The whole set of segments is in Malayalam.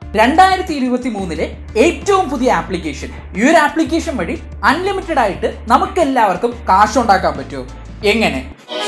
രണ്ടായിരത്തി ഇരുപത്തി മൂന്നിലെ ഏറ്റവും പുതിയ ആപ്ലിക്കേഷൻ ഈ ഒരു ആപ്ലിക്കേഷൻ വഴി അൺലിമിറ്റഡ് ആയിട്ട് നമുക്ക് എല്ലാവർക്കും കാശുണ്ടാക്കാൻ പറ്റുമോ എങ്ങനെ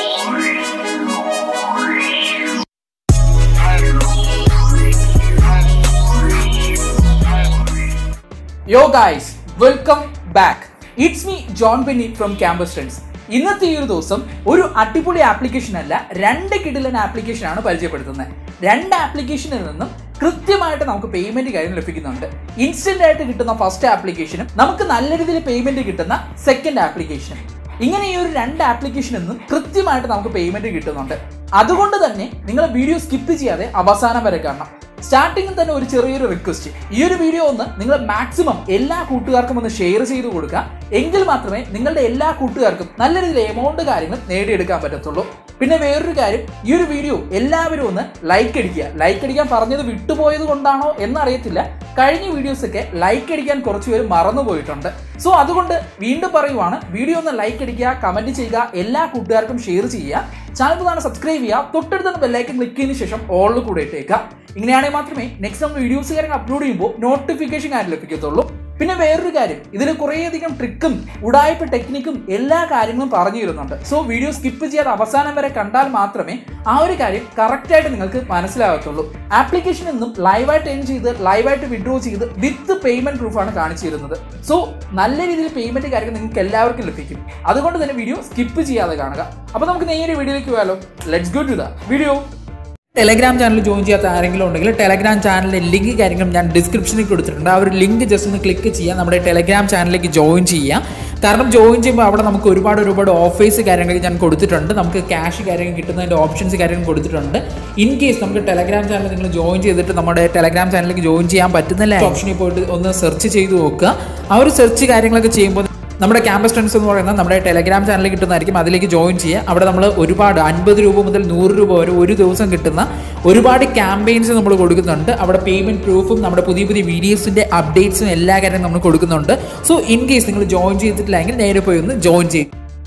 yo guys welcome back it's me John Benny from Campus Friends ഇന്നത്തെ ഈ ഒരു ദിവസം ഒരു അടിപൊളി ആപ്ലിക്കേഷൻ അല്ല രണ്ട് കിടിലൻ ആപ്ലിക്കേഷൻ ആണ് പരിചയപ്പെടുത്തുന്നത് രണ്ട് ആപ്ലിക്കേഷനിൽ നിന്നും കൃത്യമായിട്ട് നമുക്ക് പേയ്മെന്റ് കാര്യം ലഭിക്കുന്നുണ്ട് ഇൻസ്റ്റന്റ് ആയിട്ട് കിട്ടുന്ന ഫസ്റ്റ് ആപ്ലിക്കേഷനും നമുക്ക് നല്ല രീതിയിൽ പേയ്മെന്റ് കിട്ടുന്ന സെക്കൻഡ് ആപ്ലിക്കേഷനും ഇങ്ങനെ ഈ ഒരു രണ്ട് ആപ്ലിക്കേഷനിൽ നിന്നും കൃത്യമായിട്ട് നമുക്ക് പേയ്മെന്റ് കിട്ടുന്നുണ്ട് അതുകൊണ്ട് തന്നെ നിങ്ങൾ വീഡിയോ സ്കിപ്പ് ചെയ്യാതെ അവസാനം വരെ കാണണം സ്റ്റാർട്ടിങ്ങിൽ തന്നെ ഒരു ചെറിയൊരു റിക്വസ്റ്റ് ഈ ഒരു വീഡിയോ ഒന്ന് നിങ്ങൾ മാക്സിമം എല്ലാ കൂട്ടുകാർക്കും ഒന്ന് ഷെയർ ചെയ്ത് കൊടുക്കുക എങ്കിൽ മാത്രമേ നിങ്ങളുടെ എല്ലാ കൂട്ടുകാർക്കും നല്ല രീതിയിൽ എമൗണ്ട് കാര്യങ്ങൾ നേടിയെടുക്കാൻ പറ്റത്തുള്ളൂ പിന്നെ വേറൊരു കാര്യം ഈ ഒരു വീഡിയോ എല്ലാവരും ഒന്ന് ലൈക്ക് അടിക്കുക ലൈക്ക് അടിക്കാൻ പറഞ്ഞത് വിട്ടുപോയത് കൊണ്ടാണോ എന്നറിയത്തില്ല കഴിഞ്ഞ വീഡിയോസ് ഒക്കെ ലൈക്ക് അടിക്കാൻ കുറച്ച് പേര് മറന്നു പോയിട്ടുണ്ട് സോ അതുകൊണ്ട് വീണ്ടും പറയുവാണ് വീഡിയോ ഒന്ന് ലൈക്ക് അടിക്കുക കമന്റ് ചെയ്യുക എല്ലാ കൂട്ടുകാർക്കും ഷെയർ ചെയ്യുക ചാനൽ പുതാണ് സബ്സ്ക്രൈബ് ചെയ്യുക തൊട്ടടുത്ത് ബെല്ലൈക്കൻ ക്ലിക്ക് ചെയ്തതിനു ശേഷം ഓളിൽ കൂടെ ഇട്ടേക്കുക ഇങ്ങനെയാണെങ്കിൽ മാത്രമേ നെക്സ്റ്റ് നമ്മൾ വീഡിയോസ് കാര്യങ്ങൾ അപ്ലോഡ് ചെയ്യുമ്പോൾ നോട്ടിഫിക്കേഷൻ കാര്യം ലഭിക്കത്തുള്ളൂ പിന്നെ വേറൊരു കാര്യം ഇതിൽ കുറേയധികം ട്രിക്കും ഉടായ്പ ടെക്നിക്കും എല്ലാ കാര്യങ്ങളും പറഞ്ഞു തരുന്നുണ്ട് സോ വീഡിയോ സ്കിപ്പ് ചെയ്യാതെ അവസാനം വരെ കണ്ടാൽ മാത്രമേ ആ ഒരു കാര്യം കറക്റ്റായിട്ട് നിങ്ങൾക്ക് മനസ്സിലാകത്തുള്ളൂ ആപ്ലിക്കേഷനിൽ നിന്നും ലൈവായിട്ട് എൻ ചെയ്ത് ലൈവായിട്ട് വിഡ്രോ ചെയ്ത് വിത്ത് പേയ്മെന്റ് പ്രൂഫാണ് കാണിച്ചു തരുന്നത് സോ നല്ല രീതിയിൽ പേയ്മെന്റ് കാര്യങ്ങൾ നിങ്ങൾക്ക് എല്ലാവർക്കും ലഭിക്കും അതുകൊണ്ട് തന്നെ വീഡിയോ സ്കിപ്പ് ചെയ്യാതെ കാണുക അപ്പോൾ നമുക്ക് നേരെ വീഡിയോയിലേക്ക് പോയാലോ let's go to the video Telegram channel join ചെയ്യാത്ത ആരെങ്കിലും ഉണ്ടെങ്കിൽ ടെലഗ്രാം ചാനലിൻ്റെ ലിങ്ക് കാര്യങ്ങളും ഞാൻ ഡിസ്ക്രിപ്ഷനിൽ കൊടുത്തിട്ടുണ്ട് ആ ഒരു ലിങ്ക് ജസ്റ്റ് ഒന്ന് ക്ലിക്ക് ചെയ്യുക നമ്മുടെ ടെലഗ്രാം ചാനലിലേക്ക് ജോയിൻ ചെയ്യാം കാരണം ജോയിൻ ചെയ്യുമ്പോൾ അവിടെ നമുക്ക് ഒരുപാട് ഒരുപാട് ഓഫേഴ്സ് കാര്യങ്ങളൊക്കെ ഞാൻ കൊടുത്തിട്ടുണ്ട് നമുക്ക് ക്യാഷ് കാര്യങ്ങൾ കിട്ടുന്നതിൻ്റെ ഓപ്ഷൻസ് കാര്യങ്ങൾ കൊടുത്തിട്ടുണ്ട് ഇൻ കേസ് നമുക്ക് ടെലഗ്രാം ചാനൽ നിങ്ങൾ ജോയിൻ ചെയ്തിട്ട് നമ്മുടെ ടെലഗ്രാം ചാനലിലേക്ക് ജോയിൻ ചെയ്യാൻ പറ്റുന്നില്ല ഓപ്ഷനിൽ പോയിട്ട് ഒന്ന് സെർച്ച് ചെയ്ത് നോക്കുക ആ ഒരു സെർച്ച് കാര്യങ്ങളൊക്കെ ചെയ്യുമ്പോൾ നമ്മുടെ ക്യാമ്പസ് ഫ്രണ്ട്സ് എന്ന് പറയുന്നത് നമ്മുടെ ടെലഗ്രാം ചാനലിൽ കിട്ടുന്നതായിരിക്കും അതിലേക്ക് ജോയിൻ ചെയ്യുക അവിടെ നമ്മൾ ഒരുപാട് അൻപത് രൂപ മുതൽ നൂറ് രൂപ വരെ ഒരു ദിവസം കിട്ടുന്ന ഒരുപാട് ക്യാമ്പയിൻസ് നമ്മൾ കൊടുക്കുന്നുണ്ട് അവിടെ പേയ്മെൻറ്റ് പ്രൂഫും നമ്മുടെ പുതിയ പുതിയ വീഡിയോസിൻ്റെ അപ്ഡേറ്റ്സും എല്ലാ കാര്യവും നമ്മൾ കൊടുക്കുന്നുണ്ട് സോ ഇൻ കേസ് നിങ്ങൾ ജോയിൻ ചെയ്തിട്ടില്ലെങ്കിൽ നേരെ പോയി ഒന്ന് ജോയിൻ ചെയ്യും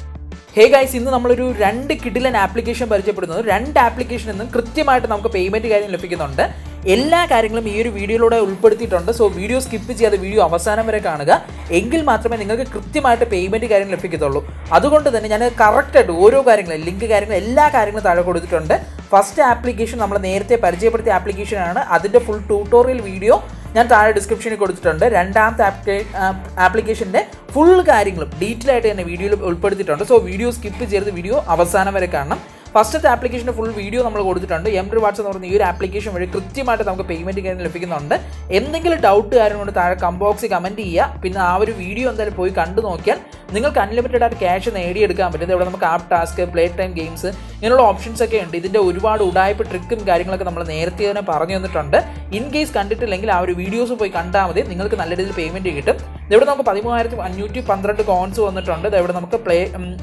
ഹേ ഗൈസ് ഇന്ന് നമ്മളൊരു രണ്ട് കിഡിലൻ ആപ്ലിക്കേഷൻ പരിചയപ്പെടുന്നത് രണ്ട് ആപ്ലിക്കേഷനിൽ നിന്നും കൃത്യമായിട്ട് നമുക്ക് പേയ്മെൻറ്റ് കാര്യം ലഭിക്കുന്നുണ്ട് എല്ലാ കാര്യങ്ങളും ഈ ഒരു വീഡിയോയിലൂടെ ഉൾപ്പെടുത്തിയിട്ടുണ്ട് സോ വീഡിയോ സ്കിപ്പ് ചെയ്യാതെ വീഡിയോ അവസാനം വരെ കാണുക എങ്കിൽ മാത്രമേ നിങ്ങൾക്ക് കൃത്യമായിട്ട് പേയ്മെൻറ്റ് കാര്യം ലഭിക്കത്തുള്ളൂ അതുകൊണ്ട് തന്നെ ഞാൻ കറക്റ്റായിട്ട് ഓരോ കാര്യങ്ങളും ലിങ്ക് കാര്യങ്ങളും എല്ലാ കാര്യങ്ങളും താഴെ കൊടുത്തിട്ടുണ്ട് ഫസ്റ്റ് ആപ്ലിക്കേഷൻ നമ്മൾ നേരത്തെ പരിചയപ്പെടുത്തിയ ആപ്ലിക്കേഷനാണ് അതിൻ്റെ ഫുൾ ട്യൂട്ടോറിയൽ വീഡിയോ ഞാൻ താഴെ ഡിസ്ക്രിപ്ഷനിൽ കൊടുത്തിട്ടുണ്ട് രണ്ടാമത്തെ ആപ്ലിക്കേഷൻ്റെ ഫുൾ കാര്യങ്ങളും ഡീറ്റെയിൽ ആയിട്ട് തന്നെ വീഡിയോയിൽ ഉൾപ്പെടുത്തിയിട്ടുണ്ട് സോ വീഡിയോ സ്കിപ്പ് ചെയ്ത് വീഡിയോ അവസാനം വരെ കാണണം ഫസ്റ്റത്തെ ആപ്ലിക്കേഷൻ്റെ ഫുൾ വീഡിയോ നമ്മൾ കൊടുത്തിട്ടുണ്ട് എം റിവാർഡ്സ് എന്ന് പറയുന്ന ഈ ഒരു ആപ്ലിക്കേഷൻ വഴി കൃത്യമായിട്ട് നമുക്ക് പേയ്മെൻറ്റ് കാര്യം ലഭിക്കുന്നുണ്ട് എന്തെങ്കിലും ഡൗട്ട് കാര്യം കൊണ്ട് താഴെ കമ്പോക്സിൽ കമൻറ്റ് ചെയ്യുക പിന്നെ ആ ഒരു വീഡിയോ എന്തായാലും പോയി കണ്ടു നോക്കിയാൽ നിങ്ങൾക്ക് അൺലിമിറ്റഡ് ആയിട്ട് ക്യാഷ് നേടിയെടുക്കാൻ പറ്റും ഇവിടെ നമുക്ക് app task play time games ഇങ്ങനെയുള്ള ഓപ്ഷൻസ് ഒക്കെ ഉണ്ട് ഇതിൻ്റെ ഒരുപാട് ഉടായ്പ ട്രിക്കും കാര്യങ്ങളൊക്കെ നമ്മൾ നേരത്തെ തന്നെ പറഞ്ഞു തന്നിട്ടുണ്ട് ഇൻ കേസ് കണ്ടിട്ടില്ലെങ്കിൽ ആ ഒരു വീഡിയോസ് പോയി കണ്ടാൽ മതി നിങ്ങൾക്ക് നല്ല രീതിയിൽ പേയ്മെൻറ്റ് കിട്ടും ഇവിടെ നമുക്ക് പതിമൂവായിരത്തി അഞ്ഞൂറ്റി പന്ത്രണ്ട് കോൺസ് വന്നിട്ടുണ്ട് ഇവിടെ നമുക്ക് പ്ലേ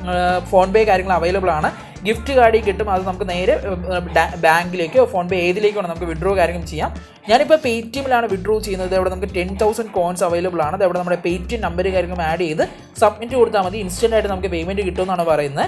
ഫോൺ പേ കാര്യങ്ങൾ അവൈലബിൾ ആണ് ഗിഫ്റ്റ് കാർഡിൽ കിട്ടും അത് നമുക്ക് നേരെ ബാങ്കിലേക്കോ ഫോൺ പേ ഏതിലേക്കോ നമുക്ക് വിഡ്രോ കാര്യങ്ങൾ ചെയ്യാം ഞാനിപ്പോൾ പേ ടി എമ്മിലാണ് വിഡ്രോ ചെയ്യുന്നത് ഇവിടെ നമുക്ക് ടെൻ തൗസൻഡ് കോൺസ് അവൈലബിൾ ആണ് ഇവിടെ നമ്മുടെ പേ ടി എം നമ്പർ കാര്യങ്ങളും ആഡ് ചെയ്ത് സബ്മിറ്റ് കൊടുത്താൽ മതി ഇൻസ്റ്റൻ്റ് ആയിട്ട് നമുക്ക് പേയ്മെൻറ്റ് കിട്ടുമെന്നാണ് പറയുന്നത്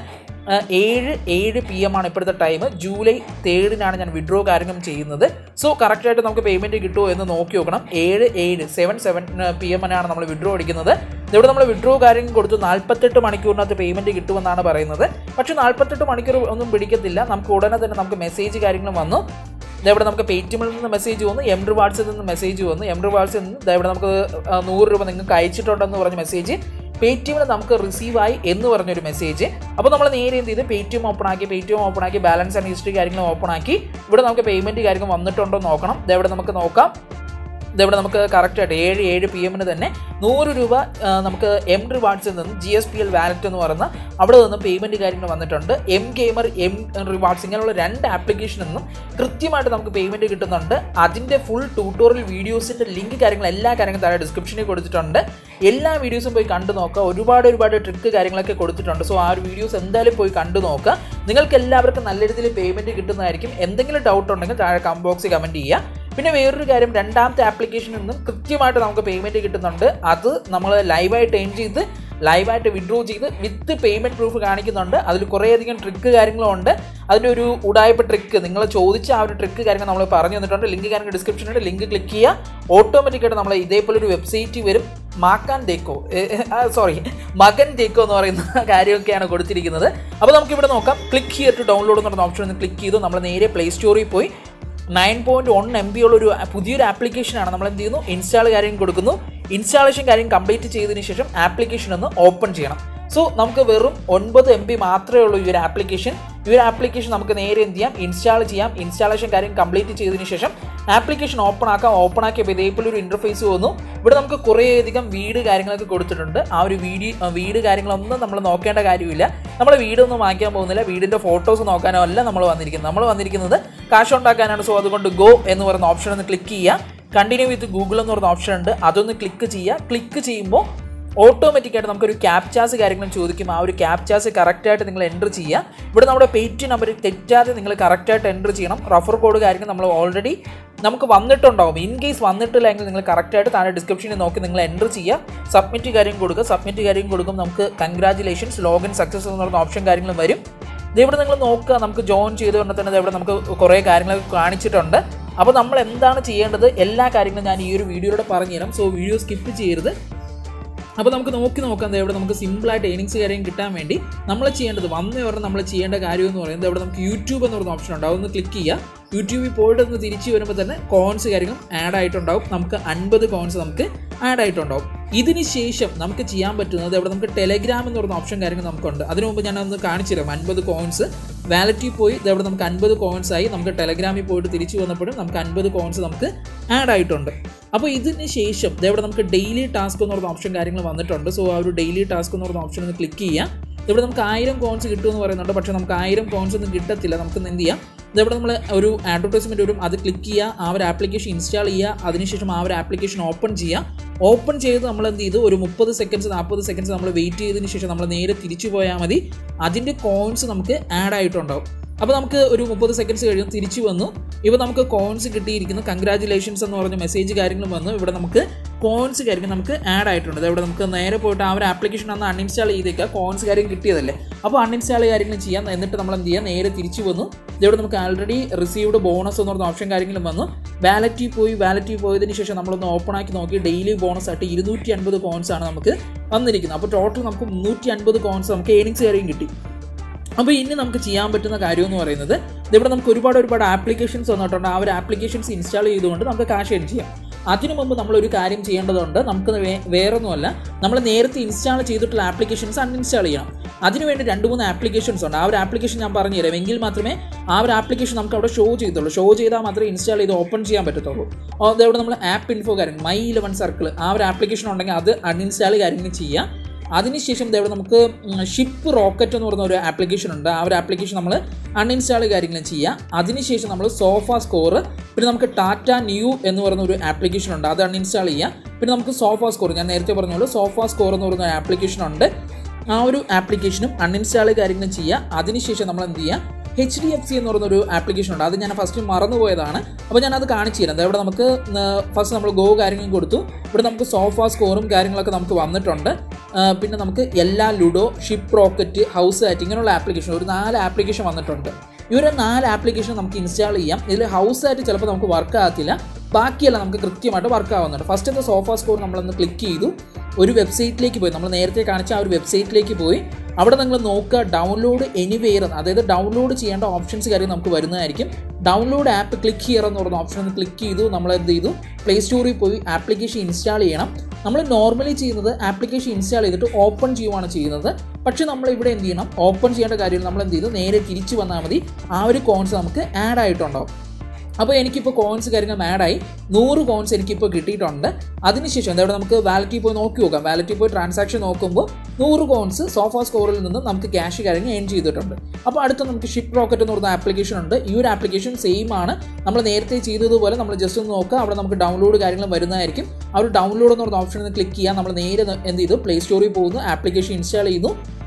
ഏഴ് ഏഴ് പി എം ആണ് ഇപ്പോഴത്തെ ടൈം ജൂലൈ തേർഡിനാണ് ഞാൻ വിഡ്രോ കാര്യങ്ങൾ ചെയ്യുന്നത് സോ കറക്റ്റായിട്ട് നമുക്ക് പേയ്മെൻറ്റ് കിട്ടുമോ എന്ന് നോക്കി നോക്കണം ഏഴ് ഏഴ് സെവൻ സെവൻ പി എമ്മിനാണ് നമ്മൾ വിഡ്രോ അടിക്കുന്നത് ഇവിടെ നമ്മൾ വിഡ്രോ കാര്യം കൊടുത്തു നാൽപ്പത്തെട്ട് മണിക്കൂറിനകത്ത് പേയ്മെൻറ്റ് കിട്ടുമെന്നാണ് പറയുന്നത് പക്ഷേ നാൽപ്പത്തെട്ട് മണിക്കൂർ ഒന്നും പിടിക്കത്തില്ല നമുക്ക് ഉടനെ തന്നെ നമുക്ക് മെസ്സേജ് കാര്യങ്ങളും വന്നു ഇതവിടെ നമുക്ക് പേടിഎമ്മിൽ നിന്ന് മെസ്സേജ് വന്നു എം റിവാർഡ്സിൽ നിന്ന് മെസ്സേജ് വന്നു എം റിവാർഡ്സിൽ നിന്ന് ഇതവിടെ നമുക്ക് നൂറ് രൂപ നിങ്ങൾക്ക് അയച്ചിട്ടുണ്ടെന്ന് പറഞ്ഞ മെസ്സേജ് പേടിഎമ്മിൽ നമുക്ക് റിസീവ് ആയി എന്ന് പറഞ്ഞൊരു മെസ്സേജ് അപ്പോൾ നമ്മൾ നേരെ എന്ത് ചെയ്ത് പേടിഎം ഓപ്പൺ ആക്കി പേടിഎം ഓപ്പൺ ആക്കി ബാലൻസ് ആൻഡ് ഹിസ്റ്ററി കാര്യങ്ങൾ ഓപ്പൺ ആക്കി ഇവിടെ നമുക്ക് പേയ്മെൻറ്റ് കാര്യങ്ങൾ വന്നിട്ടുണ്ടോ എന്ന് നോക്കണം ഇതെവിടെ നമുക്ക് നോക്കാം ഇതെവിടെ നമുക്ക് കറക്റ്റായിട്ട് ഏഴ് ഏഴ് പി എമ്മിന് തന്നെ നൂറ് രൂപ നമുക്ക് എം റിവാർഡ്സിൽ നിന്ന് G S P L wallet എന്ന് പറയുന്ന അവിടെ നിന്ന് പേയ്മെൻറ്റ് കാര്യങ്ങൾ വന്നിട്ടുണ്ട് എം ഗെയിമർ എം റിവാർഡ്സ് ഇങ്ങനെയുള്ള രണ്ട് ആപ്ലിക്കേഷനിൽ നിന്നും കൃത്യമായിട്ട് നമുക്ക് പേയ്മെൻറ്റ് കിട്ടുന്നുണ്ട് അതിൻ്റെ ഫുൾ ട്യൂട്ടോറിയൽ വീഡിയോസിൻ്റെ ലിങ്ക് കാര്യങ്ങൾ എല്ലാ കാര്യങ്ങളും താഴെ ഡിസ്ക്രിപ്ഷനിൽ കൊടുത്തിട്ടുണ്ട് എല്ലാ വീഡിയോസും പോയി കണ്ടു നോക്കുക ഒരുപാട് ഒരുപാട് ട്രിക്ക് കാര്യങ്ങളൊക്കെ കൊടുത്തിട്ടുണ്ട് സോ ആ ഒരു വീഡിയോസ് എന്തായാലും പോയി കണ്ടു നോക്കുക നിങ്ങൾക്ക് എല്ലാവർക്കും നല്ല രീതിയിൽ പേയ്മെൻറ്റ് കിട്ടുന്നതായിരിക്കും എന്തെങ്കിലും ഡൗട്ട് ഉണ്ടെങ്കിൽ താഴെ കമ്പോക്സിൽ കമൻറ്റ് ചെയ്യുക പിന്നെ വേറൊരു കാര്യം രണ്ടാമത്തെ ആപ്ലിക്കേഷനിൽ നിന്നും കൃത്യമായിട്ട് നമുക്ക് പേയ്മെൻറ്റ് കിട്ടുന്നുണ്ട് അത് നമ്മൾ ലൈവായിട്ട് എൻ ചെയ്ത് ലൈവായിട്ട് വിഡ്രോ ചെയ്ത് വിത്ത് പേയ്മെൻറ്റ് പ്രൂഫ് കാണിക്കുന്നുണ്ട് അതിൽ കുറേയധികം ട്രിക്ക് കാര്യങ്ങളും ഉണ്ട് അതിൻ്റെ ഒരു ഉടായ്പ ട്രിക്ക് നിങ്ങൾ ചോദിച്ച ആ ഒരു ട്രിക്ക് കാര്യങ്ങൾ നമ്മൾ പറഞ്ഞു തന്നിട്ടുണ്ട് ലിങ്ക് കാര്യങ്ങൾ ഡിസ്ക്രിപ്ഷനുണ്ട് ലിങ്ക് ക്ലിക്ക് ചെയ്യുക ഓട്ടോമാറ്റിക്കായിട്ട് നമ്മൾ ഇതേപോലെ ഒരു വെബ്സൈറ്റ് വരും മാക്കാൻ തേക്കോ സോറി മകൻ തേക്കോ എന്ന് പറയുന്ന കാര്യമൊക്കെയാണ് കൊടുത്തിരിക്കുന്നത് അപ്പോൾ നമുക്ക് ഇവിടെ നോക്കാം ക്ലിക്ക് ഹിയർ ടു ഡൗൺലോഡ് എന്ന് പറഞ്ഞ ഓപ്ഷൻ ഒന്ന് ക്ലിക്ക് ചെയ്തു നമ്മൾ നേരെ പ്ലേ സ്റ്റോറിൽ പോയി nine point one M B ഉള്ള ഒരു പുതിയൊരു ആപ്ലിക്കേഷനാണ് നമ്മൾ എന്ത് ചെയ്യുന്നു ഇൻസ്റ്റാൾ കാര്യം കൊടുക്കുന്നു ഇൻസ്റ്റാളേഷൻ കാര്യം കംപ്ലീറ്റ് ചെയ്തതിന് ശേഷം ആപ്ലിക്കേഷൻ ഒന്ന് ഓപ്പൺ ചെയ്യണം സോ നമുക്ക് വെറും ഒൻപത് എം ബി മാത്രമേ ഉള്ളൂ ഈ ഒരു ആപ്ലിക്കേഷൻ ഈ ഒരു ആപ്ലിക്കേഷൻ നമുക്ക് നേരെ എന്ത് ചെയ്യാം ഇൻസ്റ്റാൾ ചെയ്യാം ഇൻസ്റ്റാളേഷൻ കാര്യം കംപ്ലീറ്റ് ചെയ്തതിന് ശേഷം ആപ്ലിക്കേഷൻ ഓപ്പൺ ആക്കാം ഓപ്പൺ ആക്കിയപ്പോൾ ഇതേപോലെ ഒരു ഇൻ്റർഫേസ് വന്നു ഇവിടെ നമുക്ക് കുറേയധികം വീട് കാര്യങ്ങളൊക്കെ കൊടുത്തിട്ടുണ്ട് ആ ഒരു വീഡിയോ വീട് കാര്യങ്ങളൊന്നും നമ്മൾ നോക്കേണ്ട കാര്യമില്ല നമ്മൾ വീടൊന്നും വാങ്ങിക്കാൻ പോകുന്നില്ല വീടിൻ്റെ ഫോട്ടോസ് നോക്കാനോ അല്ല നമ്മൾ വന്നിരിക്കുന്നത് നമ്മൾ വന്നിരിക്കുന്നത് കാശ് ഉണ്ടാക്കാനാണ് സോ അതുകൊണ്ട് ഗോ എന്ന് പറയുന്ന ഓപ്ഷൻ ഒന്ന് ക്ലിക്ക് ചെയ്യുക കണ്ടിന്യൂ വിത്ത് ഗൂഗിൾ എന്ന് പറയുന്ന ഓപ്ഷൻ ഉണ്ട് അതൊന്ന് ക്ലിക്ക് ചെയ്യുക ക്ലിക്ക് ചെയ്യുമ്പോൾ ഓട്ടോമാറ്റിക്കായിട്ട് നമുക്കൊരു ക്യാപ്ചാസ് കാര്യങ്ങളും ചോദിക്കും ആ ഒരു ക്യാപ്ചാസ് കറക്റ്റായിട്ട് നിങ്ങൾ എൻ്റർ ചെയ്യുക ഇവിടെ നമ്മുടെ പേറ്റ് നമ്പർ തെറ്റാതെ നിങ്ങൾ കറക്റ്റായിട്ട് എൻ്റർ ചെയ്യണം റഫർ കോഡ് കാര്യങ്ങൾ നമ്മൾ ഓൾറെഡി നമുക്ക് വന്നിട്ടുണ്ടാവും ഇൻ കേസ് വന്നിട്ടില്ല എങ്കിൽ നിങ്ങൾ കറക്റ്റായിട്ട് താഴെ ഡിസ്ക്രിപ്ഷനിൽ നോക്കി നിങ്ങൾ എൻ്റർ ചെയ്യുക സബ്മിറ്റ് കാര്യം കൊടുക്കുക സബ്മിറ്റ് കാര്യം കൊടുക്കും നമുക്ക് കൺഗ്രാറ്റുലേഷൻസ് ലോഗിൻ സക്സസ് എന്ന് പറയുന്ന ഓപ്ഷൻ കാര്യങ്ങൾ വരും ഇവിടെ നിങ്ങൾ നോക്കുക നമുക്ക് ജോയിൻ ചെയ്തുകൊണ്ട് തന്നെ ഇവിടെ നമുക്ക് കുറേ കാര്യങ്ങളൊക്കെ കാണിച്ചിട്ടുണ്ട് അപ്പോൾ നമ്മൾ എന്താണ് ചെയ്യേണ്ടത് എല്ലാ കാര്യങ്ങളും ഞാൻ ഈ ഒരു വീഡിയോയിലൂടെ പറഞ്ഞുതരാം സോ വീഡിയോ സ്കിപ്പ് ചെയ്യരുത് അപ്പോൾ നമുക്ക് നോക്കി നോക്കാം ദേ ഇവിടെ നമുക്ക് സിമ്പിളായിട്ട് ഏണിങ്സ് കാര്യം കിട്ടാൻ വേണ്ടി നമ്മൾ ചെയ്യേണ്ടത് വന്ന ഉടനെ നമ്മൾ ചെയ്യേണ്ട കാര്യം എന്ന് പറയുന്നത് ഇവിടെ നമുക്ക് യൂട്യൂബ് എന്ന് പറയുന്ന ഓപ്ഷൻ ഉണ്ട് അതൊന്ന് ക്ലിക്ക് ചെയ്യുക യൂട്യൂബിൽ പോയിട്ട് ഒന്ന് തിരിച്ച് വരുമ്പോൾ തന്നെ കോൺസ് കാര്യങ്ങളും ആഡ് ആയിട്ടുണ്ടാവും നമുക്ക് അൻപത് കോൺസ് നമുക്ക് ആഡ് ആയിട്ടുണ്ടാവും ഇതിന് ശേഷം നമുക്ക് ചെയ്യാൻ പറ്റുന്നത് ഇവിടെ നമുക്ക് ടെലഗ്രാം എന്ന് പറയുന്ന ഓപ്ഷൻ കാര്യങ്ങൾ നമുക്കുണ്ട് അതിനു മുമ്പ് ഞാൻ ഒന്ന് കാണിച്ചു തരാം അൻപത് കോയിൻസ് വാലറ്റിൽ പോയി ഇതവിടെ നമുക്ക് അൻപത് കോയിൻസ് ആയി നമുക്ക് ടെലഗ്രാമിൽ പോയിട്ട് തിരിച്ചു വന്നപ്പോഴും നമുക്ക് അൻപത് കോയിൻസ് നമുക്ക് ആഡ് ആയിട്ടുണ്ട് അപ്പോൾ ഇതിന് ശേഷം ഇതവിടെ നമുക്ക് ഡെയിലി ടാസ്ക് എന്ന് പറയുന്ന ഓപ്ഷൻ കാര്യങ്ങൾ വന്നിട്ടുണ്ട് സോ ആ ഒരു ഡെയിലി ടാസ്ക് എന്ന് പറയുന്ന ഓപ്ഷൻ ഒന്ന് ക്ലിക്ക് ചെയ്യാം ഇവിടെ നമുക്ക് ആയിരം കോൺസ് കിട്ടുമെന്ന് പറയുന്നുണ്ട് പക്ഷേ നമുക്ക് ആയിരം കോൺസ് ഒന്നും കിട്ടത്തില്ല നമുക്ക് എന്ത് ചെയ്യാം ഇതവിടെ നമ്മൾ ഒരു അഡ്വർടൈസ്മെൻറ്റ് വരും അത് ക്ലിക്ക് ചെയ്യുക ആ ഒരു ആപ്ലിക്കേഷൻ ഇൻസ്റ്റാൾ ചെയ്യുക അതിനുശേഷം ആ ഒരു ആപ്ലിക്കേഷൻ ഓപ്പൺ ചെയ്യുക ഓപ്പൺ ചെയ്ത് നമ്മൾ എന്ത് ചെയ്തു ഒരു മുപ്പത് സെക്കൻഡ്സ് നാൽപ്പത് സെക്കൻഡ്സ് നമ്മൾ വെയിറ്റ് ചെയ്തതിന് ശേഷം നമ്മൾ നേരെ തിരിച്ചു പോയാൽ മതി അതിൻ്റെ കോയിൻസ് നമുക്ക് ആഡ് ആയിട്ടുണ്ടാവും അപ്പോൾ നമുക്ക് ഒരു മുപ്പത് സെക്കൻഡ്സ് കഴിയും തിരിച്ചു വന്നു ഇപ്പോൾ നമുക്ക് കോയിൻസ് കിട്ടിയിരിക്കുന്നു കൺഗ്രാറ്റുലേഷൻസ് എന്ന് പറഞ്ഞ മെസ്സേജ് കാര്യങ്ങളും വന്നു ഇവിടെ നമുക്ക് കോയിൻസ് കാര്യം നമുക്ക് ആഡ് ആയിട്ടുണ്ട് ഇവിടെ നമുക്ക് നേരെ പോയിട്ട് ആ ഒരു ആപ്ലിക്കേഷൻ അന്ന് അൺഇൻസ്റ്റാൾ ചെയ്തേക്കുക കോയിൻസ് കാര്യം കിട്ടിയതല്ലേ അപ്പോൾ അൺഇൻസ്റ്റാൾ കാര്യങ്ങൾ ചെയ്യാം എന്നിട്ട് നമ്മൾ എന്ത് ചെയ്യുക നേരെ തിരിച്ചു വന്നു ഇവിടെ നമുക്ക് ആൾറെഡി റിസീവ്ഡ് ബോണസ് എന്ന് പറഞ്ഞ ഓപ്ഷൻ കാര്യങ്ങളും വന്നു വാലറ്റിൽ പോയി വാലറ്റിൽ പോയതിന് ശേഷം നമ്മളൊന്ന് ഓപ്പൺ ആക്കി നോക്കി ഡെയിലി ബോണസ് ആയിട്ട് ഇരുന്നൂറ്റി അൻപത് കോയിൻസ് ആണ് നമുക്ക് വന്നിരിക്കുന്നത് അപ്പോൾ ടോട്ടൽ നമുക്ക് മുന്നൂറ്റി അൻപത് കോയിൻസ് നമുക്ക് ഏണിങ്സ് കാര്യം കിട്ടി അപ്പോൾ ഇനി നമുക്ക് ചെയ്യാൻ പറ്റുന്ന കാര്യം എന്ന് പറയുന്നത് ഇവിടെ നമുക്ക് ഒരുപാട് ഒരുപാട് ആപ്ലിക്കേഷൻസ് വന്നിട്ടുണ്ട് ആ ഒരു ആപ്ലിക്കേഷൻസ് ഇൻസ്റ്റാൾ ചെയ്തുകൊണ്ട് നമുക്ക് കാശ് ഏൺ ചെയ്യാം അതിനു മുമ്പ് നമ്മൾ ഒരു കാര്യം ചെയ്യേണ്ടതുണ്ട് നമുക്ക് വേ വേറൊന്നുമല്ല നമ്മൾ നേരത്തെ ഇൻസ്റ്റാൾ ചെയ്തിട്ടുള്ള ആപ്ലിക്കേഷൻസ് അൺഇൻസ്റ്റാൾ ചെയ്യണം അതിനുവേണ്ടി രണ്ട് മൂന്ന് ആപ്ലിക്കേഷൻസ് ഉണ്ട് ആ ഒരു ആപ്ലിക്കേഷൻ ഞാൻ പറഞ്ഞു തരാം എങ്കിൽ മാത്രമേ ആ ഒരു ആപ്ലിക്കേഷൻ നമുക്ക് അവിടെ ഷോ ചെയ്തുള്ളൂ ഷോ ചെയ്താൽ മാത്രമേ ഇൻസ്റ്റാൾ ചെയ്ത് ഓപ്പൺ ചെയ്യാൻ പറ്റത്തുള്ളൂ അതവിടെ നമ്മൾ ആപ്പ് ഇൻഫോ കാര്യം മൈ ഇലവൻ സർക്കിൾ ആ ഒരു ആപ്ലിക്കേഷൻ ഉണ്ടെങ്കിൽ അത് അൺഇൻസ്റ്റാൾ കാര്യങ്ങൾ ചെയ്യാം അതിനുശേഷം ഇവിടെ നമുക്ക് ഷിപ്പ് റോക്കറ്റ് എന്ന് പറയുന്ന ഒരു ആപ്ലിക്കേഷൻ ഉണ്ട് ആ ഒരു ആപ്ലിക്കേഷൻ നമ്മൾ അൺഇൻസ്റ്റാൾ കാര്യങ്ങൾ ചെയ്യാം അതിനുശേഷം നമ്മൾ സോഫ സ്കോർ പിന്നെ നമുക്ക് ടാറ്റ ന്യൂ എന്ന് പറയുന്ന ഒരു ആപ്ലിക്കേഷൻ ഉണ്ട് അത് അൺഇൻസ്റ്റാൾ ചെയ്യാം പിന്നെ നമുക്ക് സോഫ സ്കോർ ഞാൻ നേരത്തെ പറഞ്ഞോളൂ സോഫ സ്കോർ എന്ന് പറയുന്ന ഒരു ആപ്ലിക്കേഷൻ ഉണ്ട് ആ ഒരു ആപ്ലിക്കേഷനും അൺഇൻസ്റ്റാൾ കാര്യങ്ങളും ചെയ്യുക അതിനുശേഷം നമ്മൾ എന്ത് ചെയ്യുക എച്ച് ഡി എഫ് സി എന്ന് പറയുന്ന ഒരു ആപ്ലിക്കേഷൻ ഉണ്ട് അത് ഞാൻ ഫസ്റ്റ് മറന്നുപോയതാണ് അപ്പോൾ ഞാൻ അത് കാണിച്ചു തരാം ഇവിടെ നമുക്ക് ഫസ്റ്റ് നമ്മൾ ഗോ കാര്യങ്ങളും കൊടുത്തു ഇവിടെ നമുക്ക് സോഫ സ്കോറും കാര്യങ്ങളൊക്കെ നമുക്ക് വന്നിട്ടുണ്ട് പിന്നെ നമുക്ക് എല്ലാ ludo ship rocket house at ഇങ്ങനെയുള്ള ആപ്ലിക്കേഷൻ ഒരു നാല് ആപ്ലിക്കേഷൻ വന്നിട്ടുണ്ട് ഈ ഒരു നാല് ആപ്ലിക്കേഷൻ നമുക്ക് ഇൻസ്റ്റാൾ ചെയ്യാം ഇതിൽ ഹൗസ് ആയിട്ട് ചിലപ്പോൾ നമുക്ക് വർക്ക് ആകത്തില്ല ബാക്കിയെല്ലാം നമുക്ക് കൃത്യമായിട്ട് വർക്ക് ആവുന്നുണ്ട് ഫസ്റ്റത്തെ സോഫ സ്കോർ നമ്മളൊന്ന് ക്ലിക്ക് ചെയ്തു ഒരു വെബ്സൈറ്റിലേക്ക് പോയി നമ്മൾ നേരത്തെ കാണിച്ച ആ ഒരു വെബ്സൈറ്റിലേക്ക് പോയി അവിടെ നിങ്ങൾ നോക്കുക ഡൗൺലോഡ് എനിവെയർ അതായത് ഡൗൺലോഡ് ചെയ്യേണ്ട ഓപ്ഷൻസ് കാര്യം നമുക്ക് വരുന്നതായിരിക്കും ഡൗൺലോഡ് ആപ്പ് ക്ലിക്ക് ചെയ്യുക എന്ന് പറയുന്ന ഓപ്ഷൻ ഒന്ന് ക്ലിക്ക് ചെയ്തു നമ്മൾ എന്ത് ചെയ്തു പ്ലേ സ്റ്റോറിൽ പോയി ആപ്ലിക്കേഷൻ ഇൻസ്റ്റാൾ ചെയ്യണം നമ്മൾ നോർമലി ചെയ്യുന്നത് ആപ്ലിക്കേഷൻ ഇൻസ്റ്റാൾ ചെയ്തിട്ട് ഓപ്പൺ ചെയ്യുവാണ് ചെയ്യുന്നത് പക്ഷേ നമ്മൾ ഇവിടെ എന്ത് ചെയ്യണം ഓപ്പൺ ചെയ്യേണ്ട കാര്യം നമ്മൾ എന്ത് ചെയ്തു നേരെ തിരിച്ചു വന്നാൽ മതി ആ ഒരു കോൺസ് നമുക്ക് ആഡ് ആയിട്ടുണ്ടാവും അപ്പോൾ എനിക്കിപ്പോൾ കോയിൻസ് കാര്യങ്ങൾ ആഡായി നൂറ് കോയിൻസ് എനിക്കിപ്പോൾ കിട്ടിയിട്ടുണ്ട് അതിനുശേഷം എന്താ നമുക്ക് വാലറ്റിൽ പോയി നോക്കി നോക്കാം വാലറ്റിൽ പോയി ട്രാൻസാക്ഷൻ നോക്കുമ്പോൾ നൂറ് കോയിൻസ് സോഫ സ്കോറിൽ നിന്ന് നമുക്ക് ക്യാഷ് കാര്യങ്ങൾ ഏൺ ചെയ്തിട്ടുണ്ട് അപ്പോൾ അടുത്ത നമുക്ക് ഷിപ്പ് റോക്കറ്റ് എന്ന് പറയുന്ന ആപ്ലിക്കേഷൻ ഉണ്ട് ഈ ഒരു ആപ്ലിക്കേഷൻ സെയിം ആണ് നമ്മൾ നേരത്തെ ചെയ്തതുപോലെ നമ്മൾ ജസ്റ്റ് ഒന്ന് നോക്കുക അവിടെ നമുക്ക് ഡൗൺലോഡ് കാര്യങ്ങൾ വരുന്നതായിരിക്കും ആ ഒരു ഡൗൺലോഡ് എന്ന് പറയുന്ന ഓപ്ഷൻ ക്ലിക്ക് ചെയ്യാൻ നമ്മൾ നേരെ എന്ത് ചെയ്തു പ്ലേ സ്റ്റോറിൽ പോകുന്നു ആപ്ലിക്കേഷൻ ഇൻസ്റ്റാൾ ചെയ്യുന്നു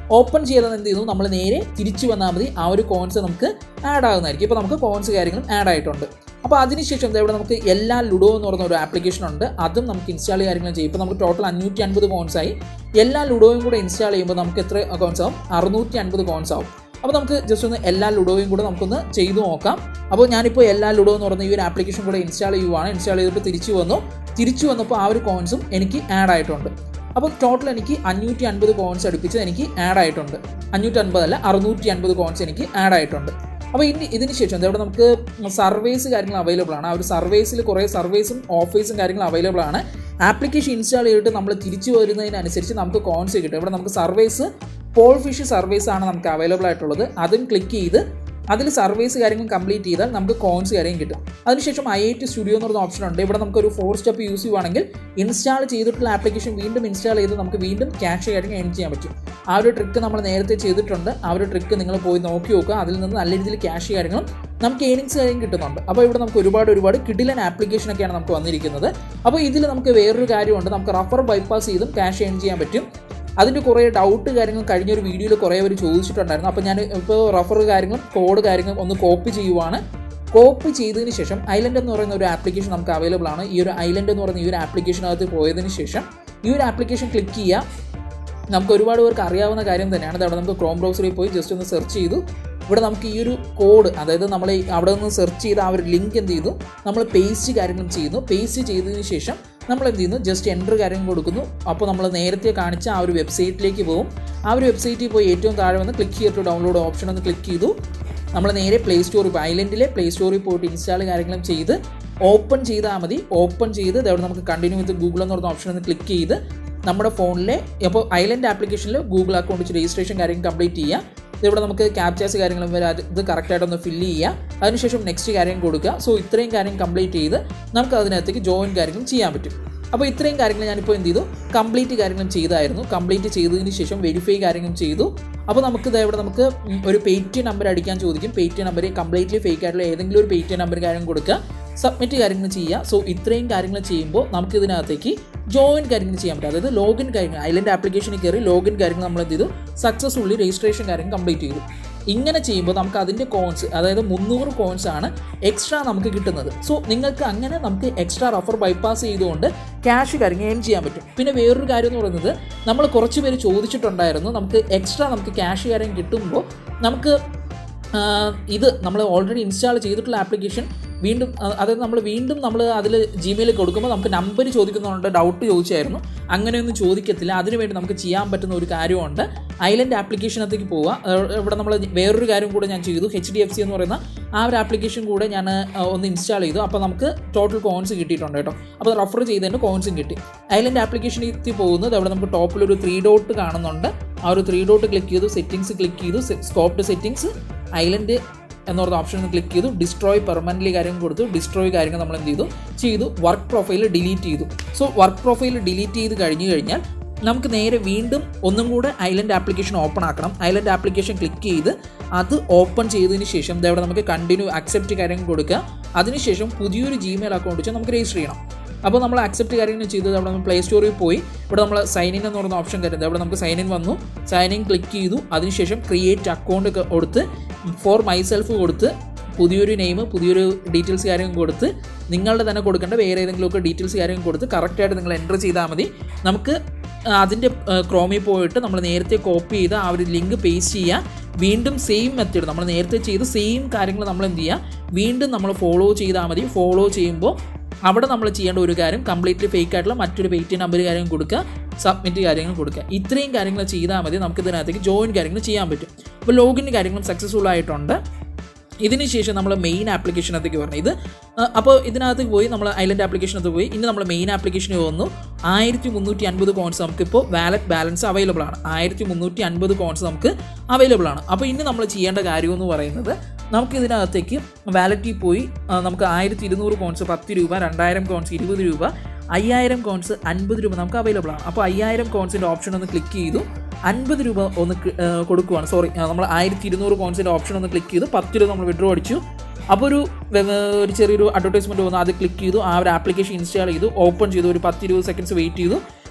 ഓപ്പൺ ചെയ്താൽ എന്ത് ചെയ്യുന്നു നമ്മൾ നേരെ തിരിച്ചു വന്നാൽ മതി ആ ഒരു കോയിൻസ് നമുക്ക് ആഡ് ആകുന്നതായിരിക്കും ഇപ്പോൾ നമുക്ക് കോയിൻസ് കാര്യങ്ങളും ആഡ് ആയിട്ടുണ്ട് അപ്പോൾ അതിനുശേഷം എന്താ ഇവിടെ നമുക്ക് എല്ലാ ലുഡോ എന്ന് പറയുന്ന ഒരു ആപ്ലിക്കേഷൻ ഉണ്ട് അതും നമുക്ക് ഇൻസ്റ്റാൾ കാര്യങ്ങളും ചെയ്യും ഇപ്പോൾ നമുക്ക് ടോട്ടൽ അഞ്ഞൂറ്റി അൻപത് കോയിൻസ് ആയി എല്ലാ ലുഡോയും കൂടെ ഇൻസ്റ്റാൾ ചെയ്യുമ്പോൾ നമുക്ക് എത്ര കോയിൻസ് ആവും അറുന്നൂറ്റി അൻപത് കോയിൻസ് ആവും അപ്പോൾ നമുക്ക് ജസ്റ്റ് ഒന്ന് എല്ലാ ലുഡോയും കൂടെ നമുക്കൊന്ന് ചെയ്തു നോക്കാം അപ്പോൾ ഞാനിപ്പോൾ എല്ലാ ലുഡോ എന്ന് പറയുന്ന ഈ ഒരു ആപ്ലിക്കേഷൻ കൂടെ ഇൻസ്റ്റാൾ ചെയ്യുവാണ് ഇൻസ്റ്റാൾ ചെയ്തിട്ട് തിരിച്ചു വന്നു തിരിച്ചു വന്നപ്പോൾ ആ ഒരു കോയിൻസും എനിക്ക് ആഡ് ആയിട്ടുണ്ട് അപ്പോൾ ടോട്ടൽ എനിക്ക് അഞ്ഞൂറ്റി അൻപത് കോയിൻസ് അടുപ്പിച്ച് എനിക്ക് ആഡ് ആയിട്ടുണ്ട് അഞ്ഞൂറ്റി അൻപതല്ല അറുന്നൂറ്റി അൻപത് കോയിൻസ് എനിക്ക് ആഡ് ആയിട്ടുണ്ട് അപ്പോൾ ഇനി ഇതിന് ശേഷം ഇവിടെ നമുക്ക് സർവീസ് കാര്യങ്ങൾ അവൈലബിൾ ആണ് ആ ഒരു സർവീസിൽ കുറേ സർവീസും ഓഫേഴ്സും കാര്യങ്ങളും അവൈലബിൾ ആണ് ആപ്ലിക്കേഷൻ ഇൻസ്റ്റാൾ ചെയ്തിട്ട് നമ്മൾ തിരിച്ചു വരുന്നതിനനുസരിച്ച് നമുക്ക് കോയിൻസ് കിട്ടും ഇവിടെ നമുക്ക് സർവീസ് പോൾ ഫിഷ് സർവീസ് ആണ് നമുക്ക് അവൈലബിൾ ആയിട്ടുള്ളത് അതും ക്ലിക്ക് ചെയ്ത് അതിൽ സർവീസ് കാര്യങ്ങൾ കംപ്ലീറ്റ് ചെയ്താൽ നമുക്ക് കോയിൻസ് കാര്യം കിട്ടും അതിനുശേഷം ഐ ഐ ടി സ്റ്റുഡിയോ എന്ന് പറഞ്ഞ ഓപ്ഷൻ ഉണ്ട് ഇവിടെ നമുക്ക് ഒരു ഫോർ സ്റ്റെപ്പ് യൂസ് ചെയ്യുവാണെങ്കിൽ ഇൻസ്റ്റാൾ ചെയ്തിട്ടുള്ള ആപ്ലിക്കേഷൻ വീണ്ടും ഇൻസ്റ്റാൾ ചെയ്ത് നമുക്ക് വീണ്ടും ക്യാഷ് കാര്യങ്ങൾ എൻ ചെയ്യാൻ പറ്റും ആ ഒരു ട്രിക്ക് നമ്മൾ നേരത്തെ ചെയ്തിട്ടുണ്ട് ആ ഒരു ട്രിക്ക് നിങ്ങൾ പോയി നോക്കി നോക്കുക അതിൽ നിന്ന് നല്ല രീതിയിൽ ക്യാഷ് കാര്യങ്ങളും നമുക്ക് ഏണിങ്സ് കാര്യം കിട്ടുന്നുണ്ട് അപ്പോൾ ഇവിടെ നമുക്ക് ഒരുപാട് ഒരുപാട് കിഡിലൻ ആപ്ലിക്കേഷനൊക്കെയാണ് നമുക്ക് വന്നിരിക്കുന്നത് അപ്പോൾ ഇതിൽ നമുക്ക് വേറൊരു കാര്യമുണ്ട് നമുക്ക് റഫർ ബൈപ്പാസ് ചെയ്തും ക്യാഷ് ഏൺ ചെയ്യാൻ പറ്റും അതിൻ്റെ കുറേ ഡൗട്ട് കാര്യങ്ങൾ കഴിഞ്ഞൊരു വീഡിയോയിൽ കുറേ പേര് ചോദിച്ചിട്ടുണ്ടായിരുന്നു അപ്പോൾ ഞാൻ ഇപ്പോൾ റഫർ കാര്യങ്ങളും കോഡ് കാര്യങ്ങളും ഒന്ന് കോപ്പി ചെയ്യുവാണ് കോപ്പി ചെയ്തതിന് ശേഷം ഐലൻഡ് എന്ന് പറയുന്ന ഒരു ആപ്ലിക്കേഷൻ നമുക്ക് അവൈലബിൾ ആണ് ഈ ഒരു ഐലൻഡ് എന്ന് പറയുന്ന ഈ ഒരു ആപ്ലിക്കേഷനകത്ത് പോയതിന് ശേഷം ഈ ഒരു ആപ്ലിക്കേഷൻ ക്ലിക്ക് ചെയ്യുക നമുക്ക് ഒരുപാട് പേർക്ക് അറിയാവുന്ന കാര്യം തന്നെയാണ് അവിടെ നമുക്ക് ക്രോം ബ്രൗസറിൽ പോയി ജസ്റ്റ് ഒന്ന് സെർച്ച് ചെയ്തു ഇവിടെ നമുക്ക് ഈ ഒരു കോഡ് അതായത് നമ്മൾ ഈ അവിടെ നിന്ന് സെർച്ച് ചെയ്ത ആ ഒരു ലിങ്ക് എന്ത് ചെയ്തു നമ്മൾ പേസ്റ്റ് കാര്യങ്ങളും ചെയ്യുന്നു പേസ്റ്റ് ചെയ്തതിന് ശേഷം നമ്മൾ എന്ത് ചെയ്യുന്നു ജസ്റ്റ് എൻ്റർ കാര്യങ്ങൾ കൊടുക്കുന്നു അപ്പോൾ നമ്മൾ നേരത്തെ കാണിച്ച ആ ഒരു വെബ്സൈറ്റിലേക്ക് പോകും ആ ഒരു വെബ്സൈറ്റിൽ പോയി ഏറ്റവും താഴെ വന്ന് ക്ലിക്ക് ചെയ്തിട്ട് ഡൗൺലോഡ് ഓപ്ഷൻ ഒന്ന് ക്ലിക്ക് ചെയ്തു നമ്മൾ നേരെ പ്ലേ സ്റ്റോറിൽ ഇപ്പോൾ ഐലൻഡിലെ പ്ലേ സ്റ്റോറിൽ പോയിട്ട് ഇൻസ്റ്റാൾ കാര്യങ്ങളും ചെയ്ത് ഓപ്പൺ ചെയ്താൽ മതി ഓപ്പൺ ചെയ്ത് അവിടെ നമുക്ക് കണ്ടിന്യൂ വിത്ത് ഗൂഗിൾ എന്ന് പറഞ്ഞ ഓപ്ഷൻ ഒന്ന് ക്ലിക്ക് ചെയ്ത് നമ്മുടെ ഫോണിലെ അപ്പോൾ ഐലൻഡ് ആപ്ലിക്കേഷനിൽ ഗൂഗിൾ അക്കൗണ്ട് വെച്ച് രജിസ്ട്രേഷൻ കാര്യം കംപ്ലീറ്റ് ചെയ്യുക ഇവിടെ നമുക്ക് ക്യാപ്ചേഴ്സ് കാര്യങ്ങളും വരെ അത് ഇത് കറക്റ്റായിട്ടൊന്ന് ഫില്ല് ചെയ്യുക അതിനുശേഷം നെക്സ്റ്റ് കാര്യം കൊടുക്കുക സോ ഇത്രയും കാര്യം കംപ്ലീറ്റ് ചെയ്ത് നമുക്ക് അതിനകത്തേക്ക് ജോയിൻ കാര്യങ്ങളും ചെയ്യാൻ പറ്റും അപ്പോൾ ഇത്രയും കാര്യങ്ങൾ ഞാനിപ്പോൾ എന്ത് ചെയ്തു കംപ്ലീറ്റ് കാര്യങ്ങളും ചെയ്തായിരുന്നു കംപ്ലീറ്റ് ചെയ്തതിന് ശേഷം വെരിഫൈ കാര്യങ്ങളും ചെയ്തു അപ്പോൾ നമുക്ക് ഇതാ ഇവിടെ നമുക്ക് ഉം, ഒരു പേയ്റ്റ് നമ്പർ അടിക്കാൻ ചോദിക്കും പേയ്റ്റ് നമ്പർ കംപ്ലീറ്റ്ലി ഫേക്ക് ആയിട്ടുള്ള ഏതെങ്കിലും ഒരു പേയ്റ്റ് നമ്പർ കാര്യം കൊടുക്കുക സബ്മിറ്റ് കാര്യങ്ങൾ ചെയ്യുക സോ ഇത്രയും കാര്യങ്ങൾ ചെയ്യുമ്പോൾ നമുക്ക് ഇതിനകത്തേക്ക് ജോയിൻ കാര്യങ്ങൾ ചെയ്യാൻ പറ്റും അതായത് ലോഗിൻ കാര്യങ്ങൾ ഐലൻഡ് ആപ്ലിക്കേഷനിൽ കയറി ലോഗിൻ കാര്യങ്ങൾ നമ്മൾ എന്ത് ചെയ്തു സക്സസ്ഫുള്ളി രജിസ്ട്രേഷൻ കാര്യം കംപ്ലീറ്റ് ചെയ്തു ഇങ്ങനെ ചെയ്യുമ്പോൾ നമുക്ക് അതിൻ്റെ കോയിൻസ് അതായത് മുന്നൂറ് കോയിൻസ് ആണ് എക്സ്ട്രാ നമുക്ക് കിട്ടുന്നത് സോ നിങ്ങൾക്ക് അങ്ങനെ നമുക്ക് എക്സ്ട്രാ റഫർ ബൈപ്പാസ് ചെയ്തുകൊണ്ട് ക്യാഷ് കാര്യങ്ങൾ ഏൺ ചെയ്യാൻ പറ്റും പിന്നെ വേറൊരു കാര്യം എന്ന് പറയുന്നത് നമ്മൾ കുറച്ച് പേര് ചോദിച്ചിട്ടുണ്ടായിരുന്നു നമുക്ക് എക്സ്ട്രാ നമുക്ക് ക്യാഷ് കാര്യം കിട്ടുമ്പോൾ നമുക്ക് ആ, ഇത് നമ്മൾ ഓൾറെഡി ഇൻസ്റ്റാൾ ചെയ്തിട്ടുള്ള ആപ്ലിക്കേഷൻ വീണ്ടും ആ, അതായത് നമ്മൾ വീണ്ടും നമ്മൾ അതിൽ ജിമെയിൽ കൊടുക്കുമ്പോൾ നമുക്ക് നമ്പർ ചോദിക്കുന്നുണ്ട് ഡൗട്ട് ചോദിച്ചായിരുന്നു അങ്ങനെയൊന്നും ചോദിക്കത്തില്ല അതിനുവേണ്ടി നമുക്ക് ചെയ്യാൻ പറ്റുന്ന ഒരു കാര്യമുണ്ട് ഐലൻഡ് ആപ്ലിക്കേഷനകത്തേക്ക് പോവുക ആ, ഇവിടെ നമ്മൾ വേറൊരു കാര്യം കൂടെ ഞാൻ ചെയ്തു എച്ച് ഡി എഫ് സി എന്ന് പറയുന്ന ആ ഒരു ആപ്ലിക്കേഷൻ കൂടെ ഞാൻ ആ, ഒന്ന് ഇൻസ്റ്റാൾ ചെയ്തു അപ്പോൾ നമുക്ക് ടോട്ടൽ കോയിൻസ് കിട്ടിയിട്ടുണ്ട് കേട്ടോ അപ്പോൾ റഫർ ചെയ്തതിൻ്റെ കോയിൻസും കിട്ടി ഐലൻഡ് ആപ്ലിക്കേഷനിൽ എത്തി പോകുന്നത് അവിടെ നമുക്ക് ടോപ്പിൽ ഒരു ത്രീ ഡോട്ട് കാണുന്നുണ്ട് ആ ഒരു ത്രീ ഡോട്ട് ക്ലിക്ക് ചെയ്തു സെറ്റിങ്സ് ക്ലിക്ക് ചെയ്തു സ്കോപ്ഡ് സെറ്റിങ്സ് ഐലൻഡ് എന്ന് പറഞ്ഞ ഓപ്ഷൻ ക്ലിക്ക് ചെയ്തു ഡിസ്ട്രോയ് പെർമനൻ്റ്ലി കാര്യം കൊടുത്തു ഡിസ്ട്രോയ് കാര്യങ്ങൾ നമ്മൾ എന്ത് ചെയ്തു ചെയ്തു വർക്ക് പ്രൊഫൈൽ ഡിലീറ്റ് ചെയ്തു സോ വർക്ക് പ്രൊഫൈൽ ഡിലീറ്റ് ചെയ്ത് കഴിഞ്ഞു കഴിഞ്ഞാൽ നമുക്ക് നേരെ വീണ്ടും ഒന്നും കൂടെ ഐലൻഡ് ആപ്ലിക്കേഷൻ ഓപ്പൺ ആക്കണം ഐലൻഡ് ആപ്ലിക്കേഷൻ ക്ലിക്ക് ചെയ്ത് അത് ഓപ്പൺ ചെയ്തതിന് ശേഷം ദേ അവിടെ നമുക്ക് കണ്ടിന്യൂ അക്സെപ്റ്റ് കാര്യങ്ങൾ കൊടുക്കുക അതിനുശേഷം പുതിയൊരു ജിമെയിൽ അക്കൗണ്ട് വെച്ച് നമുക്ക് രജിസ്റ്റർ ചെയ്യണം അപ്പോൾ നമ്മൾ അക്സെപ്റ്റ് കാര്യങ്ങൾ ചെയ്തത് അവിടെ നമ്മൾ പ്ലേ സ്റ്റോറിൽ പോയി ഇവിടെ നമ്മൾ സൈൻ ഇൻ എന്ന് പറയുന്ന ഓപ്ഷൻ കരുതുന്നത് അവിടെ നമുക്ക് സൈൻ ഇൻ വന്നു സൈൻ ഇൻ ക്ലിക്ക് ചെയ്തു അതിനുശേഷം ക്രിയേറ്റ് അക്കൗണ്ട് കൊടുത്ത് ഫോർ മൈസെൽഫ് കൊടുത്ത് പുതിയൊരു നെയിം പുതിയൊരു ഡീറ്റെയിൽസ് കാര്യം കൊടുത്ത് നിങ്ങളുടെ തന്നെ കൊടുക്കേണ്ട വേറെ ഏതെങ്കിലുമൊക്കെ ഡീറ്റെയിൽസ് കാര്യം കൊടുത്ത് കറക്റ്റായിട്ട് നിങ്ങൾ എൻ്റർ ചെയ്താൽ മതി നമുക്ക് അതിൻ്റെ ക്രോമിൽ പോയിട്ട് നമ്മൾ നേരത്തെ കോപ്പി ചെയ്ത ആ ഒരു ലിങ്ക് പേസ്റ്റ് ചെയ്യുക വീണ്ടും സെയിം മെത്തേഡ് നമ്മൾ നേരത്തെ ചെയ്ത സെയിം കാര്യങ്ങൾ നമ്മൾ എന്ത് ചെയ്യുക വീണ്ടും നമ്മൾ ഫോളോ ചെയ്താൽ മതി ഫോളോ ചെയ്യുമ്പോൾ അവിടെ നമ്മൾ ചെയ്യേണ്ട ഒരു കാര്യം കംപ്ലീറ്റ്ലി ഫേക്ക് ആയിട്ടുള്ള മറ്റൊരു പേയ്റ്റ് നമ്പർ കാര്യം കൊടുക്കുക സബ്മിറ്റ് കാര്യങ്ങൾ കൊടുക്കുക ഇത്രയും കാര്യങ്ങൾ ചെയ്താൽ മതി നമുക്ക് ഇതിനകത്തേക്ക് ജോയിൻ കാര്യങ്ങൾ ചെയ്യാൻ പറ്റും അപ്പോൾ ലോഗിൻ കാര്യങ്ങളും സക്സസ്ഫുൾ ആയിട്ടുണ്ട് ഇതിന് ശേഷം നമ്മൾ മെയിൻ ആപ്ലിക്കേഷനകത്തേക്ക് വരണം ഇത് അപ്പോൾ ഇതിനകത്ത് പോയി നമ്മൾ ഐലൻഡ് ആപ്ലിക്കേഷനകത്ത് പോയി ഇനി നമ്മൾ മെയിൻ ആപ്ലിക്കേഷനിൽ വന്നു ആയിരത്തി മുന്നൂറ്റി അൻപത് കോൺസ് നമുക്കിപ്പോൾ വാലറ്റ് ബാലൻസ് അവൈലബിൾ ആണ് ആയിരത്തി മുന്നൂറ്റി അൻപത് കോൺസ് നമുക്ക് അവൈലബിൾ ആണ് അപ്പോൾ ഇനി നമ്മൾ ചെയ്യേണ്ട കാര്യം എന്ന് പറയുന്നത് നമുക്ക് ഇതിനകത്തേക്ക് വാലറ്റിൽ പോയി ആ, നമുക്ക് ആയിരത്തി ഇരുന്നൂറ് കോൺസ് പത്ത് രൂപ രണ്ടായിരം കോൺസ് ഇരുപത് രൂപ അയ്യായിരം കോൺസ് അൻപത് രൂപ നമുക്ക് അവൈലബിൾ ആണ് അപ്പോൾ അയ്യായിരം കോൺസിൻ്റെ ഓപ്ഷൻ ഒന്ന് ക്ലിക്ക് ചെയ്തു അൻപത് രൂപ ഒന്ന് ക്ലി- ആ, കൊടുക്കുവാണ് സോറി നമ്മൾ ആയിരത്തി ഇരുന്നൂറ് കോൺസിൻ്റെ ഓപ്ഷൻ ഒന്ന് ക്ലിക്ക് ചെയ്തു പത്ത് രൂപ നമ്മൾ വിഡ്രോ അടിച്ചു അപ്പോൾ ഒരു വെ- ഒരു ചെറിയൊരു അഡ്വർടൈസ്മെൻറ്റ് വന്നു അത് ക്ലിക്ക് ചെയ്തു ആ ഒരു ആപ്ലിക്കേഷൻ ഇൻസ്റ്റാൾ ചെയ്തു ഓപ്പൺ ചെയ്തു ഒരു പത്ത് ഇരുപത് സെക്കൻഡ്സ് വെയിറ്റ് ചെയ്തു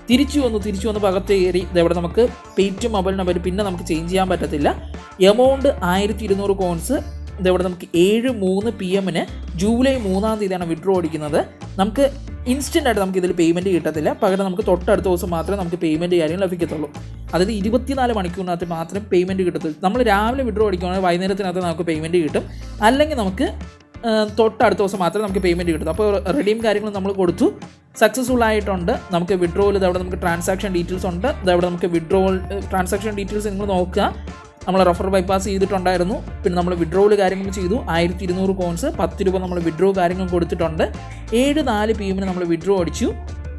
തിരിച്ചു വന്നു തിരിച്ചു വന്ന് പകത്ത് കയറി ഇതെവിടെ നമുക്ക് പേറ്റ് മൊബൈൽ നമ്പർ പിന്നെ നമുക്ക് ചേഞ്ച് ചെയ്യാൻ പറ്റത്തില്ല എമൗണ്ട് ആയിരത്തി ഇരുന്നൂറ് കോൺസ് ഇതെവിടെ നമുക്ക് ഏഴ് മൂന്ന് പി എമ്മിന് ജൂലൈ മൂന്നാം തീയതിയാണ് വിഡ്രോ അടിക്കുന്നത് നമുക്ക് ഇൻസ്റ്റൻ്റ് ആയിട്ട് നമുക്ക് ഇതിൽ പേയ്മെൻറ്റ് കിട്ടത്തില്ല പകരം നമുക്ക് തൊട്ടടുത്ത ദിവസം മാത്രമേ നമുക്ക് പേയ്മെൻറ്റ് കാര്യങ്ങൾ ലഭിക്കത്തുള്ളൂ അതായത് ഇരുപത്തിനാല് മണിക്കൂറിനകത്ത് മാത്രമേ പേയ്മെൻറ്റ് കിട്ടത്തുള്ളൂ നമ്മൾ രാവിലെ വിഡ്രോ അടിക്കുകയാണെങ്കിൽ വൈകുന്നേരത്തിനകത്ത് നമുക്ക് പേയ്മെൻറ്റ് കിട്ടും അല്ലെങ്കിൽ നമുക്ക് ആ, തൊട്ടടുത്ത ദിവസം മാത്രമേ നമുക്ക് പേയ്മെൻറ്റ് കിട്ടൂ അപ്പോൾ റെഡീം കാര്യങ്ങൾ നമ്മൾ കൊടുത്തു സക്സസ്ഫുൾ ആയിട്ടുണ്ട് നമുക്ക് വിഡ്രോയിൽ ഇതവിടെ നമുക്ക് ട്രാൻസാക്ഷൻ ഡീറ്റെയിൽസ് ഉണ്ട് ഇതവിടെ നമുക്ക് വിഡ്രോവൽ ട്രാൻസാക്ഷൻ ഡീറ്റെയിൽസ് നിങ്ങൾ നോക്കുക നമ്മൾ റഫർ ബൈപ്പാസ് ചെയ്തിട്ടുണ്ടായിരുന്നു പിന്നെ നമ്മൾ വിഡ്രോവൽ കാര്യങ്ങൾ ചെയ്തു ആയിരത്തി ഇരുന്നൂറ് കോൺസ് പത്ത് രൂപ നമ്മൾ വിഡ്രോ കാര്യങ്ങൾ കൊടുത്തിട്ടുണ്ട് ഏഴ് നാല് പി എമ്മിന് നമ്മൾ വിഡ്രോ അടിച്ചു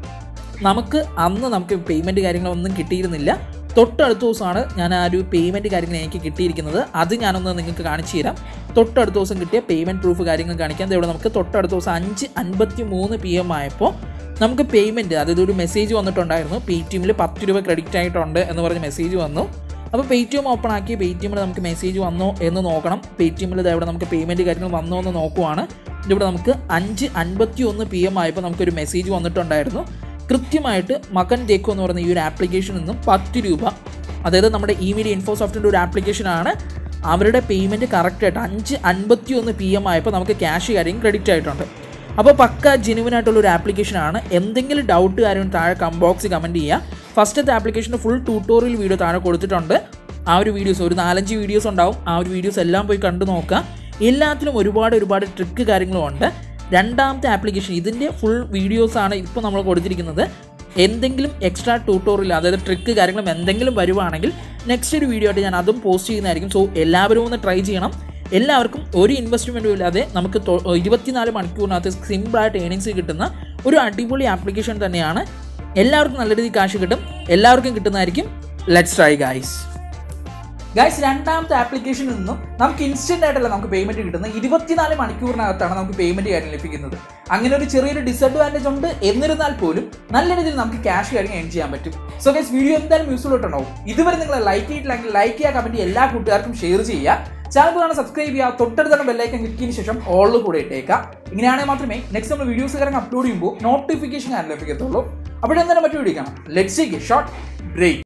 നമുക്ക് അന്ന് നമുക്ക് പേയ്മെൻറ്റ് കാര്യങ്ങളൊന്നും കിട്ടിയിരുന്നില്ല തൊട്ടടുത്ത ദിവസമാണ് ഞാൻ ആ ഒരു പേയ്മെൻറ്റ് കാര്യങ്ങൾ എനിക്ക് കിട്ടിയിരിക്കുന്നത് അത് ഞാനൊന്ന് നിങ്ങൾക്ക് കാണിച്ചു തരാം തൊട്ടടുത്ത ദിവസം കിട്ടിയ പേയ്മെൻറ്റ് പ്രൂഫ് കാര്യങ്ങൾ കാണിക്കാം ഇവിടെ നമുക്ക് തൊട്ടടുത്ത ദിവസം അഞ്ച് അൻപത്തി മൂന്ന് പി എം ആയപ്പോൾ നമുക്ക് പേയ്മെൻറ്റ് അതായത് ഒരു മെസ്സേജ് വന്നിട്ടുണ്ടായിരുന്നു പേ ടി എമ്മിൽ പത്ത് രൂപ ക്രെഡിറ്റ് ആയിട്ടുണ്ട് എന്ന് പറഞ്ഞ് മെസ്സേജ് വന്നു അപ്പോൾ പേ ടി എം ഓപ്പൺ ആക്കി പേ ടി എമ്മിൽ നമുക്ക് മെസ്സേജ് വന്നോ എന്ന് നോക്കണം പേ ടി എമ്മിൽ ഇവിടെ നമുക്ക് പേയ്മെൻറ്റ് കാര്യങ്ങൾ വന്നോ എന്ന് നോക്കുവാണ് ഇവിടെ നമുക്ക് അഞ്ച് അൻപത്തി ഒന്ന് പി എം ആയപ്പോൾ നമുക്കൊരു മെസ്സേജ് വന്നിട്ടുണ്ടായിരുന്നു കൃത്യമായിട്ട് മകൻ ടെക്കോ എന്ന് പറയുന്ന ഈ ഒരു ആപ്ലിക്കേഷനിൽ നിന്നും പത്ത് രൂപ അതായത് നമ്മുടെ ഇ മീഡിയ ഇൻഫോസോഫ്റ്റിൻ്റെ ഒരു ആപ്ലിക്കേഷനാണ് അവരുടെ പേയ്മെൻറ്റ് കറക്റ്റായിട്ട് അഞ്ച് അൻപത്തി ഒന്ന് പി എം ആയപ്പോൾ നമുക്ക് ക്യാഷ് കാര്യം ക്രെഡിറ്റ് ആയിട്ടുണ്ട് അപ്പോൾ പക്ക ജെനുവിൻ ആയിട്ടുള്ള ഒരു ആപ്ലിക്കേഷനാണ് എന്തെങ്കിലും ഡൗട്ട് കാര്യം താഴെ കംബോക്സ് കമൻറ്റ് ചെയ്യുക ഫസ്റ്റത്തെ ആപ്ലിക്കേഷൻ്റെ ഫുൾ ട്യൂട്ടോറിയൽ വീഡിയോ താഴെ കൊടുത്തിട്ടുണ്ട് ആ ഒരു വീഡിയോസ് ഒരു നാലഞ്ച് വീഡിയോസ് ഉണ്ടാവും ആ ഒരു വീഡിയോസ് എല്ലാം പോയി കണ്ടു നോക്കുക എല്ലാത്തിലും ഒരുപാട് ഒരുപാട് ട്രിക്ക് കാര്യങ്ങളും ഉണ്ട് രണ്ടാമത്തെ ആപ്ലിക്കേഷൻ ഇതിൻ്റെ ഫുൾ വീഡിയോസാണ് ഇപ്പോൾ നമ്മൾ കൊടുത്തിരിക്കുന്നത് എന്തെങ്കിലും എക്സ്ട്രാ ട്യൂട്ടോറിയൽ അതായത് ട്രിക്ക് കാര്യങ്ങളും എന്തെങ്കിലും വരുവാണെങ്കിൽ നെക്സ്റ്റ് ഒരു വീഡിയോ ആയിട്ട് ഞാൻ അതും പോസ്റ്റ് ചെയ്യുന്നതായിരിക്കും സോ എല്ലാവരും ഒന്ന് ട്രൈ ചെയ്യണം എല്ലാവർക്കും ഒരു ഇൻവെസ്റ്റ്മെൻറ്റും ഇല്ലാതെ നമുക്ക് തൊ- ഇരുപത്തിനാല് മണിക്കൂറിനകത്ത് സിമ്പിളായിട്ട് ഏണിങ്സ് കിട്ടുന്ന ഒരു അടിപൊളി ആപ്ലിക്കേഷൻ തന്നെയാണ് എല്ലാവർക്കും നല്ല രീതിയിൽ കാശ് കിട്ടും എല്ലാവർക്കും കിട്ടുന്നതായിരിക്കും ലെറ്റ്സ് ട്രൈ ഗൈസ് ഗൈസ് രണ്ടാമത്തെ ആപ്ലിക്കേഷനിൽ നിന്നും നമുക്ക് ഇൻസ്റ്റന്റ് ആയിട്ടല്ല നമുക്ക് പേയ്മെന്റ് കിട്ടുന്നത് ഇരുപത്തിനാല് മണിക്കൂറിനകത്താണ് നമുക്ക് പേയ്മെന്റ് കാര്യം ലഭിക്കുന്നത് അങ്ങനെ ഒരു ചെറിയൊരു ഡിസഡ്വാൻറ്റേജ് ഉണ്ട് എന്നിരുന്നാൽ പോലും നല്ല രീതിയിൽ നമുക്ക് ക്യാഷ് കാര്യം ഏൺ ചെയ്യാൻ പറ്റും സോ ഗൈസ് വീഡിയോ എന്തായാലും യൂസ്ഫുൾ ആയിട്ടുണ്ടാവും ഇതുവരെ നിങ്ങൾ ലൈക്ക് ചെയ്തിട്ടില്ലെങ്കിൽ ലൈക്ക് ചെയ്യുക കമന്റ് എല്ലാ കൂട്ടുകാർക്കും ഷെയർ ചെയ്യുക ചാനൽ കാണാൻ സബ്സ്ക്രൈബ് ചെയ്യുക തൊട്ടടുത്തുള്ള ബെല്ലൈക്കൻ ക്ലിക്ക് ചെയ്തതിന് ശേഷം ഓളിൽ കൂടെ ഇട്ടേക്കുക ഇങ്ങനെയാണെങ്കിൽ മാത്രമേ നെക്സ്റ്റ് നമ്മൾ വീഡിയോസ് കാര്യം അപ്ലോഡ് ചെയ്യുമ്പോൾ നോട്ടിഫിക്കേഷൻ കാര്യം ലഭിക്കത്തുള്ളൂ അപ്പോഴെന്തായാലും മറ്റു വീഡിയോ കാണാം ലെറ്റ്സ് ഷോർട്ട് ബ്രേക്ക്